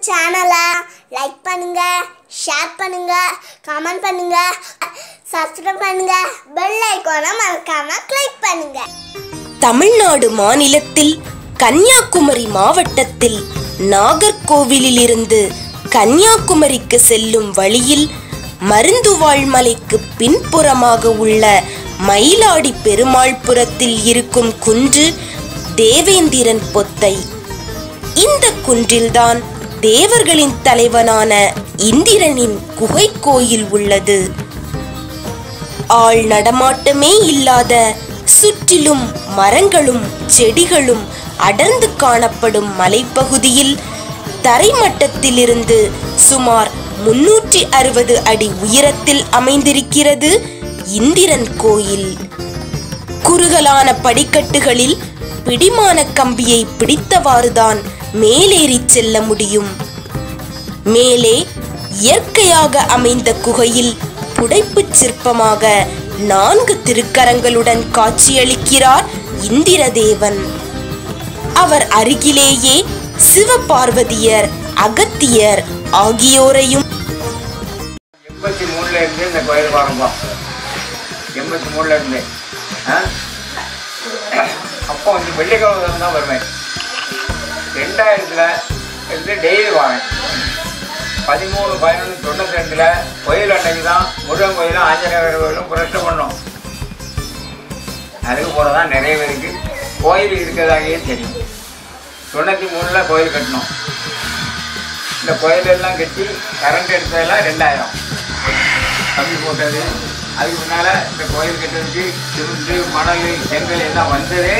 சேனலை லைக் பண்ணுங்க ஷேர் பண்ணுங்க கமெண்ட் பண்ணுங்க சப்ஸ்கிரைப் பண்ணுங்க பெல் ஐக்கானை மறக்காம கிளிக் பண்ணுங்க தமிழ்நாடு மாநிலத்தில் கன்னியாகுமரி மாவட்டத்தில் நாகர்கோவிலிலிருந்து கன்னியாகுமரிக்கு செல்லும் வழியில் மருந்துவாழ் மலைக்கு பின்புறமாக உள்ள மயிலாடி பெருமாள்புரத்தில் இருக்கும் குன்று தேவேந்திரன் பொத்தை இந்த குன்றில்தான் தேவர்களின் தலைவனான இந்திரனின் குகை கோயில் உள்ளது ஆள் நடமாட்டமே இல்லாத சுற்றிலும் மரங்களும் செடிகளும் அடர்ந்து காணப்படும் மலைப்பகுதியில் தரைமட்டத்திலிருந்து சுமார் முன்னூற்றி அறுபது அடி உயரத்தில் அமைந்திருக்கிறது இந்திரன் கோயில் குறுகலான படிக்கட்டுகளில் பிடிமான கம்பியை பிடித்தவாறுதான் மேலேறி செல்ல முடியும் மேலே இயற்கையாக அமைந்த குகையில் புடைப்புச் சிற்பமாக நான்கு திருக்கரங்களுடன் காட்சியளிக்கிறார் இந்திரதேவன் அவர் அருகிலேயே சிவபார்வதியர் அகத்தியர் ஆகியோரையும் எண்பத்தி மூணுல இருந்து இந்த கோயில் ஆரம்பம் எண்பத்தி மூணுல இருந்து ஆ? அப்போ வந்து வெள்ளிக்கிழமை தான் வருவேன் ரெண்டாயிரத்துல இருந்து டெய்லி வரேன் பதிமூணு பதினொன்று தொண்ணூத்தி ரெண்டுல கோயில் அன்னைக்கு தான் முருகன் கோயிலும் ஆஞ்சநேயர் கோயிலும் புரட்சி பண்ணோம் அதுக்கு போல தான் நிறைய பேருக்கு கோயில் இருக்கிறதாகவே தெரியும் தொண்ணூற்றி மூணில் கோயில் கட்டினோம் இந்த கோயிலெல்லாம் கட்டி கரண்ட் எடுத்ததெல்லாம் ரெண்டாயிரம் கம்பி போட்டது அதுக்கு முன்னால் இந்த கோயில் கட்டுறதுக்கு சிமெண்ட்டு மணல் செங்கல் எல்லாம் வந்ததே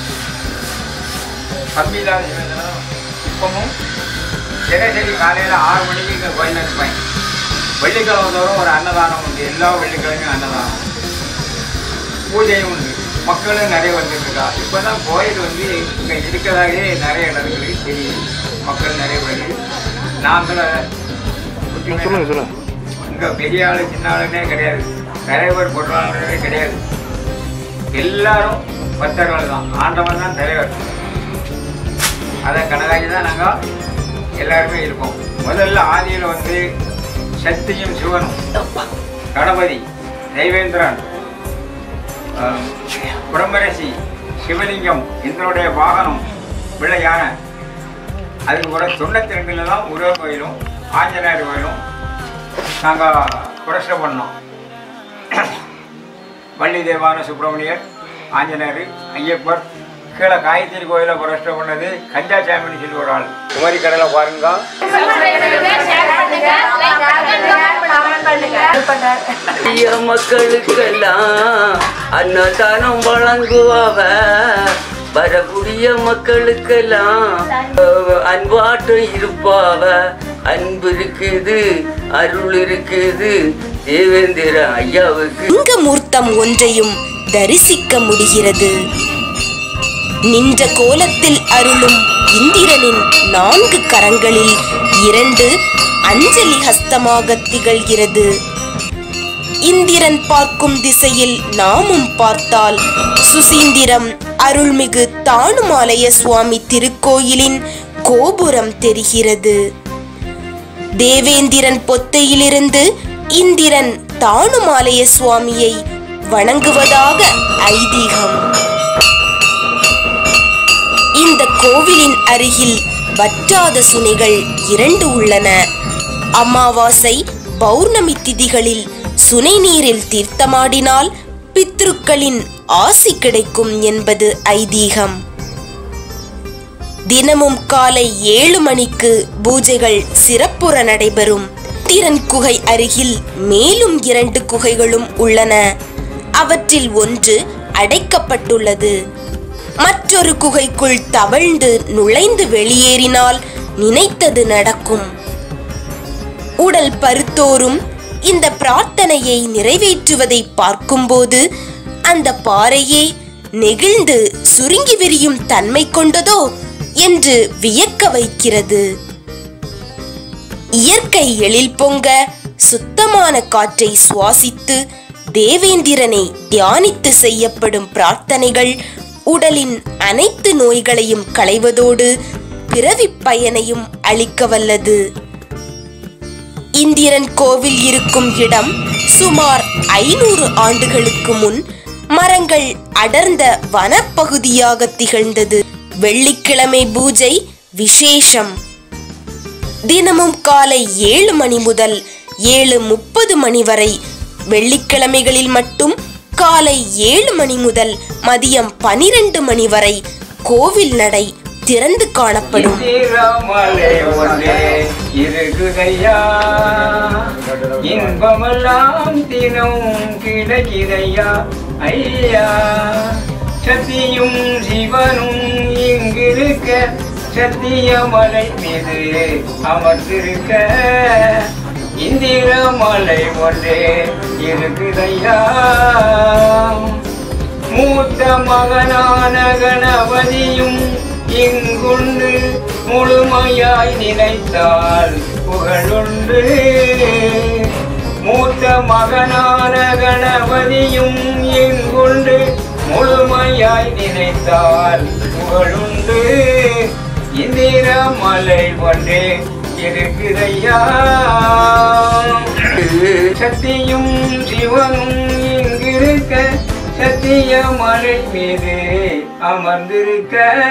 கம்பி இல்லாத சிமெண்ட்லாம் இப்பவும் தினசரி காலையில் ஆறு மணிக்கு இந்த கோயிலில் இருப்பேன் வெள்ளிக்கிழமை தோறும் ஒரு அன்னதானம் உண்டு எல்லா வெள்ளிக்கிழமையும் அன்னதானம் பூஜையும் உண்டு மக்களும் நிறைய வந்துட்டு இருக்கா இப்போ தான் கோயில் வந்து இங்கே இருக்கிறதாகவே நிறைய இடங்களுக்கு தெரியுது மக்கள் நிறைய பேர் நாங்களும் சொல்லுங்க சொல்லுங்க இங்கே பெரிய ஆளு சின்ன ஆளுன்னே கிடையாது நிறைய பேர் பொருளாளர்களே கிடையாது எல்லாரும் பக்தர்கள் தான் ஆண்டவன் தான் தலைவர் அதை கணக்காக்கி தான் நாங்கள் எல்லாருமே இருக்கோம் முதல்ல ஆதியில் வந்து சக்தியும் சிவனும் கணபதி தெய்வேந்திரன் ஆஹ், பிரம்மரசி சிவலிங்கம் இதனுடைய வாகனம் வெள்ளை யானை அதுக்கு கூட தொண்ணூற்றி ரெண்டில் தான் உருவ கோயிலும் ஆஞ்சநேயர் கோயிலும் நாங்கள் புரட்சி பண்ணோம் வள்ளி தேவான சுப்பிரமணியர் ஆஞ்சநேயர் ஐயப்பர் கீழே காயத்ரி கோயிலை புரட்சி பண்ணது கஞ்சாசாமின்னு சொல்லி ஒரு ஆள் குமரி கடலை பாருங்க ஐய மக்களுக்கெல்லாம் அன்னதானம் வழங்குவாவ வரக்கூடிய மக்களுக்கெல்லாம் அஹ், அன்பாட்டம் இருப்பாவ அன்பு இருக்குது அருள் இருக்குது தேவேந்திர ஐயாவுக்கு லிங்கமூர்த்தம் ஒன்றையும் தரிசிக்க முடிகிறது நின்ற கோலத்தில் அருளும் இந்திரனின் நான்கு கரங்களில் இரண்டு அஞ்சலி ஹஸ்தமாக திகழ்கிறது இந்திரன் பார்க்கும் திசையில் நாமும் பார்த்தால் சுசீந்திரம் அருள்மிகு தானுமாலய சுவாமி திருக்கோயிலின் கோபுரம் தெரிகிறது தேவேந்திரன் பொத்தையிலிருந்து இந்திரன் தானுமாலய சுவாமியை வணங்குவதாக ஐதீகம் இந்த கோவிலின் அருகில் வற்றாத சுனைகள் இரண்டு உள்ளன அமாவாசை பௌர்ணமி திதிகளில் சுனை நீரில் தீர்த்தமாடினால் பித்ருக்களின் ஆசி கிடைக்கும் என்பது ஐதீகம் தினமும் காலை ஏழு மணிக்கு பூஜைகள் சிறப்புற நடைபெறும் திறன் குகை அருகில் மேலும் இரண்டு குகைகளும் உள்ளன அவற்றில் ஒன்று அடைக்கப்பட்டுள்ளது மற்றொரு குகைக்குள் தவழ்ந்து நுழைந்து வெளியேறினால் நினைத்தது நடக்கும் உடல் பருத்தோறும் இந்த பிரார்த்தனையை நிறைவேற்றுவதை பார்க்கும்போது அந்த பாறையே நெகிழ்ந்து சுருங்கி விரியும் தன்மை கொண்டதோ என்று வியக்க வைக்கிறது இயற்கை எழில் பொங்க சுத்தமான காற்றை சுவாசித்து தேவேந்திரனை தியானித்து செய்யப்படும் பிரார்த்தனைகள் உடலின் அனைத்து நோய்களையும் களைவதோடு பிறவிப் பயனையும் அளிக்க வல்லது இந்திரன் கோவில் இருக்கும் இடம் சுமார் ஐநூறு ஆண்டுகளுக்கு முன் மரங்கள் அடர்ந்த வனப்பகுதியாக திகழ்ந்தது வெள்ளிக்கிழமை பூஜை விசேஷம் தினமும் காலை ஏழு மணி முதல் ஏழு முப்பது மணி வரை வெள்ளிக்கிழமைகளில் மட்டும் காலை ஏழு மணி முதல் மதியம் பனிரெண்டு மணி வரை கோவில் நடை திறந்து காணப்படும் இந்திரமலை ஒன்றே இருக்குதையா இன்பமெல்லாம் தினம் கிடைக்குதையா ஐயா சத்தியும் சிவனும் இங்கிருக்க சத்தியமலை மீது அமர்ந்திருக்க இந்திரமலை ஒன்றே இருக்குதையா மூத்த மகனான கணபதியும் இங்குண்டு முழுமையாய் நினைத்தால் புகழுண்டு மூத்த மகனான கணபதியும் இங்குண்டு முழுமையாய் நினைத்தால் புகழுண்டு இந்திரமலை ஒன்றே இருக்குதையா சக்தியும் சிவனும் இங்கிருக்க சத்திய மலை மீது அமர்ந்திருக்க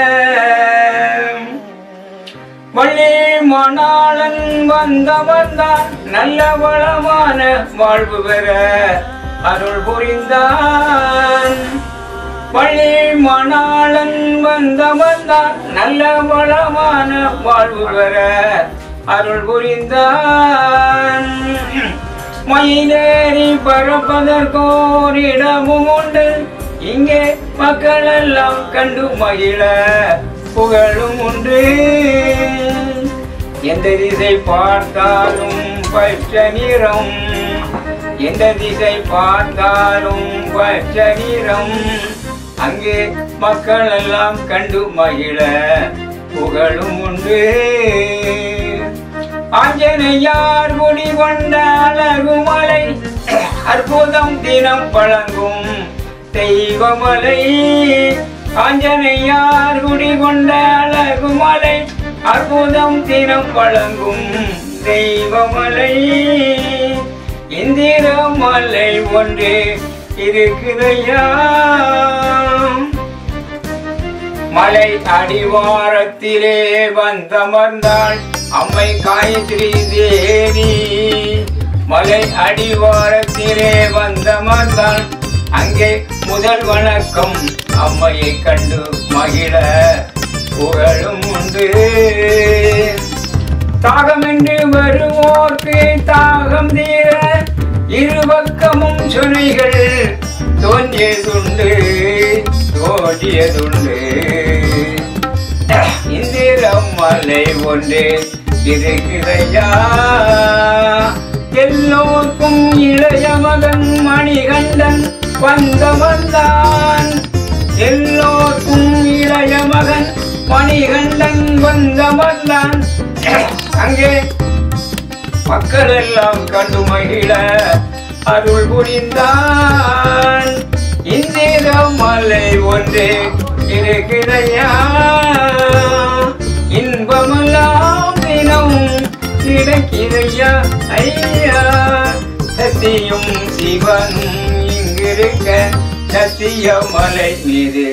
வள்ளி மணாளன் வந்தவர்தான் நல்ல வளமான வாழ்வு பெற அருள் புரிந்தான் பள்ளி மணாளன் வந்தவன்தான் நல்ல வளமான வாழ்வு பெற அருள் புரிந்தான் மயிலேறி பறப்பதற்கோர் இடமும் உண்டு இங்கே மக்கள் எல்லாம் கண்டு மகிழ புகழும் உண்டு எந்த திசை பார்த்தாலும் பச்சை நிறம் எந்த திசை பார்த்தாலும் பச்சை நிறம் அங்கே மக்கள் எல்லாம் கண்டு மகிழ புகழும் உண்டு ஆஞ்சனையார் குடி கொண்ட அழகுமலை அற்புதம் தினம் பழங்கும் தெய்வமலை ஆஞ்சனையார் குடி கொண்ட அழகுமலை அற்புதம் தினம் பழங்கும் தெய்வமலை இந்திரமலை ஒன்று இருக்குதையா மலை அடிவாரத்திலே வந்தமர்ந்தாள் அம்மை காயத்ரி தேவி மலை அடிவாரத்திலே வந்தமர்ந்தாள் அங்கே முதல் வணக்கம் அம்மையை கண்டு மகிழ புகழும் உண்டு தாகமின்றி வருவோர்க்கு தாகம் தீர இருபக்கமும் சுனைகள் தோன்றியதுண்டு தோன்றியதுண்டு இந்திரம் மலை ஒன்று இருக்கிறையா எல்லோருக்கும் இளைய மகன் மணிகண்டன் வந்தவன்தான் எல்லோருக்கும் இளைய மகன் மணிகண்டன் வந்தவன்தான் அங்கே மக்கள் எல்லாம் கண்டு மகிழ அருள் புரிந்தான் இந்திர மலை ஒன்று இருக்கிறையா இன்பமெல்லாம் தினம் கிடைக்கிறையா ஐயா சத்தியும் சிவனும் இங்கிருக்க சத்திய மலை மீது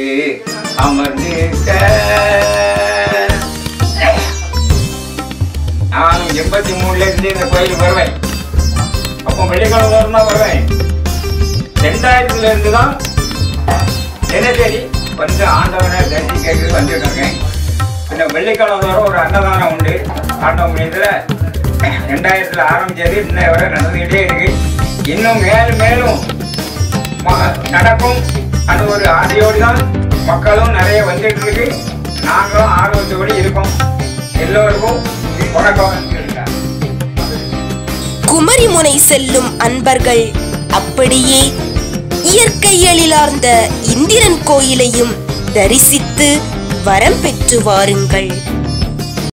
அமர்ந்திருக்க நானும் எண்பத்தி மூணுல இருந்து இந்த கோயிலுக்கு வருவேன் அப்போ வெள்ளிக்கிழமை தோறும் தான் வருவேன் ரெண்டாயிரத்துல இருந்து தான் தினசரி வந்து ஆண்டவனை தரிசிக்கிறது வந்துட்டு இருக்கேன் பின்ன வெள்ளிக்கிழமை தோறும் ஒரு அன்னதானம் உண்டு ஆண்டவன் முடியல ரெண்டாயிரத்துல ஆரம்பிச்சது இன்ன வரை நடந்துகிட்டே இருக்கு இன்னும் மேலும் மேலும் ம- நடக்கும் அது ஒரு ஆசையோடு தான் மக்களும் நிறைய வந்துட்டு இருக்கு நாங்களும் ஆர்வத்தோடு இருக்கோம் எல்லோருக்கும் வணக்கம் குமரிமுனை செல்லும் அன்பர்கள் அப்படியே இயற்கை எழிலார்ந்த இந்திரன் கோயிலையும் தரிசித்து வரம் பெற்று வாருங்கள்